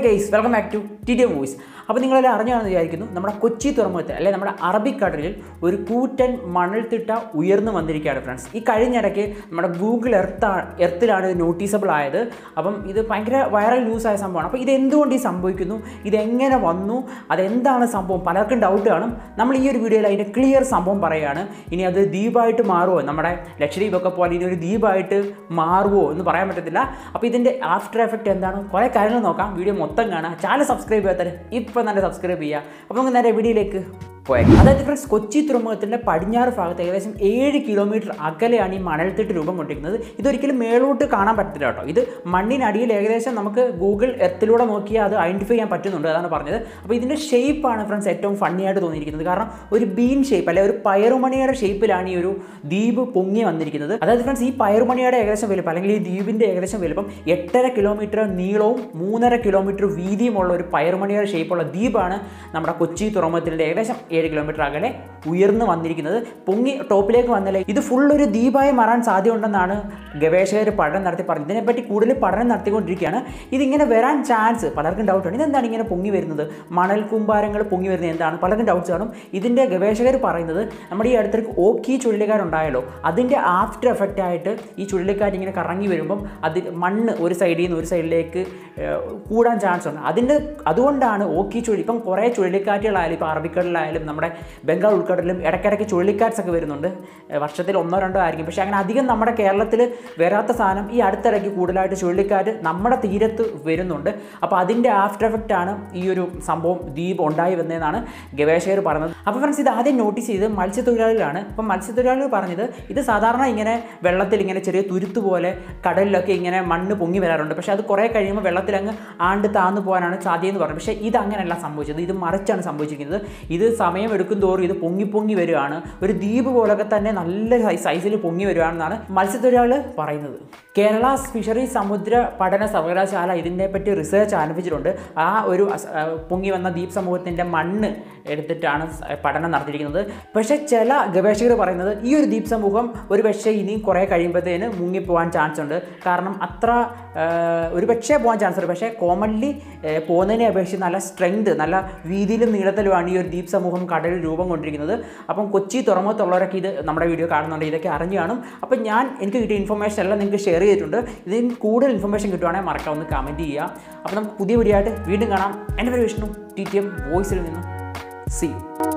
guys welcome back to T T movies അപ്പോൾ നിങ്ങളെല്ലാം അറിഞ്ഞാണെന്ന് വിചാരിക്കുന്നു നമ്മുടെ കൊച്ചി തുറമുഖത്ത് അല്ലെ നമ്മുടെ അറബിക്കടലിൽ ഒരു കൂറ്റൻ മണൽത്തിട്ട ഉയർന്നു വന്നിരിക്കുകയാണ് ഫ്രണ്ട്സ് ഈ കഴിഞ്ഞിടയ്ക്ക് നമ്മുടെ ഗൂഗിൾ എർത്ത് എർത്തിലാണ് ഇത് നോട്ടീസബിൾ ആയത് അപ്പം ഇത് ഭയങ്കര വൈറൽ ന്യൂസ് ആയ സംഭവമാണ് അപ്പോൾ ഇത് എന്തുകൊണ്ട് ഈ സംഭവിക്കുന്നു ഇതെങ്ങനെ വന്നു അതെന്താണ് സംഭവം പലർക്കും ഡൗട്ട് കാണും നമ്മൾ ഈ ഒരു വീഡിയോയിൽ അതിൻ്റെ ക്ലിയർ സംഭവം പറയുകയാണ് ഇനി അത് ദ്വീപായിട്ട് മാറുമോ നമ്മുടെ ലക്ഷദ്വീപൊക്കെ പോലെ ഇനി ഒരു ദ്വീപായിട്ട് മാറുമോ എന്ന് പറയാൻ പറ്റത്തില്ല അപ്പോൾ ഇതിൻ്റെ ആഫ്റ്റർ എഫക്റ്റ് എന്താണ് കുറേ കാര്യങ്ങൾ നോക്കാം വീഡിയോ മൊത്തം കാണാം ചാനൽ സബ്സ്ക്രൈബ് ചെയ്യാത്തവർ ഇപ്പം തന്നെ സബ്സ്ക്രൈബ് ചെയ്യുക അപ്പോൾ നമുക്ക് നേരെ വീഡിയോയിലേക്ക് പോയത് അതായത് ഫ്രണ്ട്സ് കൊച്ചി തുറമുഖത്തിൻ്റെ പടിഞ്ഞാറ് ഭാഗത്ത് ഏകദേശം ഏഴ് കിലോമീറ്റർ അകലെയാണ് ഈ മണൽത്തിട്ട് രൂപം കൊണ്ടിരിക്കുന്നത് ഇതൊരിക്കലും മേളോട്ട് കാണാൻ പറ്റില്ല കേട്ടോ ഇത് മണ്ണിനടിയിൽ ഏകദേശം നമുക്ക് ഗൂഗിൾ എർത്തിലൂടെ നോക്കിയാൽ അത് ഐഡൻറ്റിഫൈ ചെയ്യാൻ പറ്റുന്നുണ്ട് അതാണ് പറഞ്ഞത് അപ്പോൾ ഇതിൻ്റെ ഷേപ്പാണ് ഫ്രണ്ട്സ് ഏറ്റവും ഫണ്ണി ആയിട്ട് തോന്നിയിരിക്കുന്നത് കാരണം ഒരു ബീൻ ഷേപ്പ് അല്ലെ ഒരു പയറുമണിയുടെ ഷേപ്പിലാണ് ഈ ഒരു ദ്വീപ് പൊങ്ങി വന്നിരിക്കുന്നത് അതായത് ഫ്രണ്ട്സ് ഈ പയറുമണിയുടെ ഏകദേശം വലുപ്പം അല്ലെങ്കിൽ ഈ ദ്വീപിൻ്റെ ഏകദേശം വലുപ്പം എട്ടര കിലോമീറ്റർ നീളവും മൂന്നര കിലോമീറ്റർ വീതിയുമുള്ള ഒരു പയറുമണിയുടെ ഷേപ്പുള്ള ദ്വീപാണ് നമ്മുടെ കൊച്ചി തുറമുഖത്തിൻ്റെ ഏകദേശം ഏഴ് കിലോമീറ്റർ അകലെ ഉയർന്നു വന്നിരിക്കുന്നത് പൊങ്ങി ടോപ്പിലേക്ക് വന്നല്ലേ ഇത് ഫുൾ ഒരു ദ്വീപായി മാറാൻ സാധ്യതയുണ്ടെന്നാണ് ഗവേഷകർ പഠനം നടത്തി പറഞ്ഞത് ഇതിനെപ്പറ്റി കൂടുതൽ പഠനം നടത്തിക്കൊണ്ടിരിക്കുകയാണ് ഇതിങ്ങനെ വരാൻ ചാൻസ് പലർക്കും ഡൗട്ടാണ് ഇതെന്താണ് ഇങ്ങനെ പൊങ്ങി വരുന്നത് മണൽ കുമ്പാരങ്ങൾ പൊങ്ങി വരുന്നത് എന്താണ് പലർക്കും ഡൗട്ട്സ് കാണും ഇതിൻ്റെ ഗവേഷകർ പറയുന്നത് നമ്മുടെ ഈ അടുത്തിടയ്ക്ക് ഓക്കി ചുഴലിക്കാരുണ്ടായല്ലോ അതിൻ്റെ ആഫ്റ്റർ എഫക്റ്റ് ആയിട്ട് ഈ ചുഴലിക്കാറ്റ് ഇങ്ങനെ കറങ്ങി വരുമ്പം അതിൽ മണ്ണ് ഒരു സൈഡിൽ നിന്ന് ഒരു സൈഡിലേക്ക് ഏഹ്, കൂടാൻ ചാൻസ് ഉണ്ട് അതിൻ്റെ അതുകൊണ്ടാണ് ഓക്കി ചുഴി ഇപ്പം കുറേ ചുഴലിക്കാറ്റുകളായാലും ഇപ്പോൾ അറബിക്കടലിലായാലും നമ്മുടെ ബംഗാൾ ഉൾക്കടലിലും ഇടയ്ക്കിടയ്ക്ക് ചുഴലിക്കാറ്റ്സ് ഒക്കെ വരുന്നുണ്ട് ഏഹ്, വർഷത്തിൽ ഒന്നോ രണ്ടോ ആയിരിക്കും പക്ഷേ അങ്ങനെ അധികം നമ്മുടെ കേരളത്തിൽ വരാത്ത സാധനം ഈ അടുത്തിടയ്ക്ക് കൂടുതലായിട്ട് ചുഴലിക്കാറ്റ് നമ്മുടെ തീരത്ത് വരുന്നുണ്ട് അപ്പോൾ അതിൻ്റെ ആഫ്റ്റർ എഫക്റ്റ് ആണ് ഈ ഒരു സംഭവം ദ്വീപ് ഉണ്ടായി വന്നതെന്നാണ് ഗവേഷകർ പറഞ്ഞത് അപ്പോൾ ഫ്രണ്ട്സ് ഇത് ആദ്യം നോട്ടീസ് ചെയ്ത് മത്സ്യത്തൊഴിലാളികളാണ് അപ്പം മത്സ്യത്തൊഴിലാളികൾ പറഞ്ഞത് ഇത് സാധാരണ ഇങ്ങനെ വെള്ളത്തിൽ ഇങ്ങനെ ചെറിയ തുരുത്ത് പോലെ കടലിലൊക്കെ ഇങ്ങനെ മണ്ണ് പൊങ്ങി വരാറുണ്ട് പക്ഷേ അത് കുറേ കഴിയുമ്പോൾ വെള്ളത്തിൽ അങ്ങ് ആണ്ട് താന്നു പോകാനാണ് സാധ്യതയെന്ന് പറഞ്ഞത് പക്ഷേ ഇത് അങ്ങനെയല്ല സംഭവിച്ചത് ഇത് മറിച്ചാണ് സംഭവിച്ചിരിക്കുന്നത് ഇത് സമയം എടുക്കും തോറും ഇത് പൊങ്ങി പൊങ്ങി വരികയാണ് ഒരു ദ്വീപ് പോലൊക്കെ തന്നെ നല്ല സൈസിൽ പൊങ്ങി വരികയാണെന്നാണ് മത്സ്യത്തൊഴിലാളികൾ പറയുന്നത് കേരള ഫിഷറീസ് സമുദ്ര പഠന സർവകലാശാല ഇതിനെപ്പറ്റി റിസർച്ച് ആരംഭിച്ചിട്ടുണ്ട് ആ ഒരു അസ- ആ, പൊങ്ങി വന്ന ദ്വീപ് സമൂഹത്തിൻ്റെ മണ്ണ് എടുത്തിട്ടാണ് സ- പഠനം നടത്തിയിരിക്കുന്നത് പക്ഷേ ചില ഗവേഷകർ പറയുന്നത് ഈ ഒരു ദ്വീപ് സമൂഹം ഒരു പക്ഷേ ഇനി കുറേ കഴിയുമ്പോഴത്തേന് മുങ്ങിപ്പോകാൻ ചാൻസ് ഉണ്ട് കാരണം അത്ര ആ, ഒരു പക്ഷേ പോകാൻ ചാൻസ് ഉണ്ട് പക്ഷേ കോമൺലി പോകുന്നതിനെ അപേക്ഷിച്ച് നല്ല സ്ട്രെങ്ത് നല്ല വീതിയിലും നീളത്തിലുമാണ് ഈ ഒരു ദ്വീപ് സമൂഹം കടലിൽ രൂപം കൊണ്ടിരിക്കുന്നത് അപ്പം കൊച്ചി തുറമുഖത്തുള്ളവരൊക്കെ ഇത് നമ്മുടെ വീഡിയോ കാണുന്നുണ്ട് ഇതൊക്കെ അറിഞ്ഞു കാണും അപ്പം ഞാൻ എനിക്ക് കിട്ടിയ ഇൻഫർമേഷൻ എല്ലാം നിങ്ങൾക്ക് ഷെയർ ചെയ്തിട്ടുണ്ട് ഇതിന് കൂടുതൽ ഇൻഫർമേഷൻ കിട്ടുവാണെങ്കിൽ മറക്കാം ഒന്ന് കമൻറ്റ് ചെയ്യുക അപ്പോൾ നമുക്ക് പുതിയ വീഡിയോ ആയിട്ട് വീണ്ടും കാണാം എൻ്റെ പേര് വിഷ്ണു ടി ടി എം വോയിസിൽ നിന്ന് സി യു